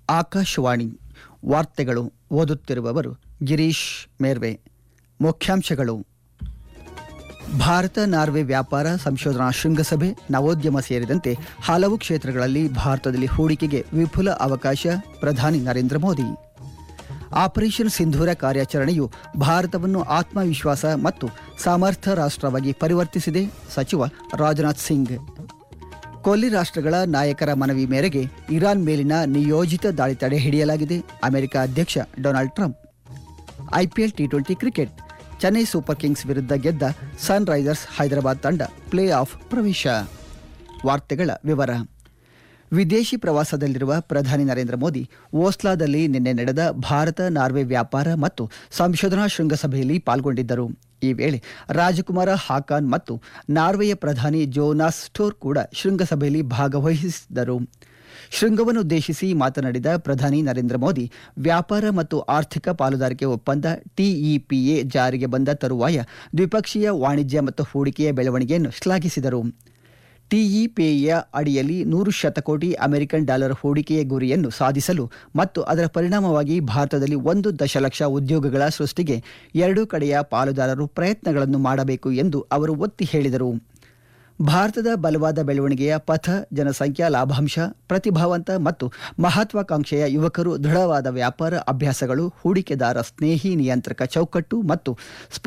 ಆಕಾಶವಾಣಿ ವಾರ್ತೆಗಳು ಓದುತ್ತಿರುವವರು ಗಿರೀಶ್ ಮೇರ್ವೆ ಮುಖ್ಯಾಂಶಗಳು ಭಾರತ ನಾರ್ವೆ ವ್ಯಾಪಾರ ಸಂಶೋಧನಾ ಶೃಂಗಸಭೆ ನವೋದ್ಯಮ ಸೇರಿದಂತೆ ಹಲವು ಕ್ಷೇತ್ರಗಳಲ್ಲಿ ಭಾರತದಲ್ಲಿ ಹೂಡಿಕೆಗೆ ವಿಪುಲ ಅವಕಾಶ ಪ್ರಧಾನಿ ನರೇಂದ್ರ ಮೋದಿ ಆಪರೇಷನ್ ಸಿಂಧೂರ ಕಾರ್ಯಾಚರಣೆಯು ಭಾರತವನ್ನು ಆತ್ಮವಿಶ್ವಾಸ ಮತ್ತು ಸಮರ್ಥ ರಾಷ್ಟ್ರವಾಗಿ ಪರಿವರ್ತಿಸಿದೆ ಸಚಿವ ರಾಜನಾಥ್ ಸಿಂಗ್ ಕೊಲ್ಲಿ ರಾಷ್ಟ್ರಗಳ ನಾಯಕರ ಮನವಿ ಮೇರೆಗೆ ಇರಾನ್ ಮೇಲಿನ ನಿಯೋಜಿತ ದಾಳಿ ತಡೆ ಹಿಡಿಯಲಾಗಿದೆ ಅಮೆರಿಕ ಅಧ್ಯಕ್ಷ Donald Trump IPL T twenty cricket Chennai super kings ವಿರುದ್ಧ ಗೆದ್ದ ಸನ್ ರೈಸರ್ಸ್ ಹೈದರಾಬಾದ್ ತಂಡ ಪ್ಲೇ ಆಫ್ ಪ್ರವೇಶ ವಾರ್ತೆಗಳ ವಿವರ ವಿದೇಶಿ ಪ್ರವಾಸದಲ್ಲಿರುವ ಪ್ರಧಾನಿ ನರೇಂದ್ರ ಮೋದಿ ಓಸ್ಲಾದಲ್ಲಿ ನಿನ್ನೆ ನಡೆದ ಭಾರತ ನಾರ್ವೆ ವ್ಯಾಪಾರ ಮತ್ತು ಸಂಶೋಧನಾ ಶೃಂಗಸಭೆಯಲ್ಲಿ ಪಾಲ್ಗೊಂಡಿದ್ದರು ಈ ವೇಳೆ ರಾಜಕುಮಾರ ಹಾಕಾನ್ ಮತ್ತು ನಾರ್ವೆಯ ಪ್ರಧಾನಿ ಜೋನಾಸ್ ಸ್ಟೋರ್ ಕೂಡ ಶೃಂಗಸಭೆಯಲ್ಲಿ ಭಾಗವಹಿಸಿದ್ದರು ಶೃಂಗವನ್ನುದ್ದೇಶಿಸಿ ಮಾತನಾಡಿದ ಪ್ರಧಾನಿ ನರೇಂದ್ರ ಮೋದಿ ವ್ಯಾಪಾರ ಮತ್ತು ಆರ್ಥಿಕ ಪಾಲುದಾರಿಕೆ ಒಪ್ಪಂದ ಟಿಇಪಿಎ ಜಾರಿಗೆ ಬಂದ ತರುವಾಯ ದ್ವಿಪಕ್ಷೀಯ ವಾಣಿಜ್ಯ ಮತ್ತು ಹೂಡಿಕೆಯ ಬೆಳವಣಿಗೆಯನ್ನು ಶ್ಲಾಘಿಸಿದರು ಟಿಇಪಿಎಯ ಅಡಿಯಲ್ಲಿ ನೂರು ಶತಕೋಟಿ ಅಮೆರಿಕನ್ ಡಾಲರ್ ಹೂಡಿಕೆಯ ಗುರಿಯನ್ನು ಸಾಧಿಸಲು ಮತ್ತು ಅದರ ಪರಿಣಾಮವಾಗಿ ಭಾರತದಲ್ಲಿ ಒಂದು ದಶಲಕ್ಷ ಉದ್ಯೋಗಗಳ ಸೃಷ್ಟಿಗೆ ಎರಡೂ ಕಡೆಯ ಪಾಲುದಾರರು ಪ್ರಯತ್ನಗಳನ್ನು ಮಾಡಬೇಕು ಎಂದು ಅವರು ಒತ್ತಿ ಹೇಳಿದರು ಭಾರತದ ಬಲವಾದ ಬೆಳವಣಿಗೆಯ ಪಥ ಜನಸಂಖ್ಯಾ ಲಾಭಾಂಶ ಪ್ರತಿಭಾವಂತ ಮತ್ತು ಮಹತ್ವಾಕಾಂಕ್ಷೆಯ ಯುವಕರು ದೃಢವಾದ ವ್ಯಾಪಾರ ಅಭ್ಯಾಸಗಳು ಹೂಡಿಕೆದಾರ ಸ್ನೇಹಿ ನಿಯಂತ್ರಕ ಚೌಕಟ್ಟು ಮತ್ತು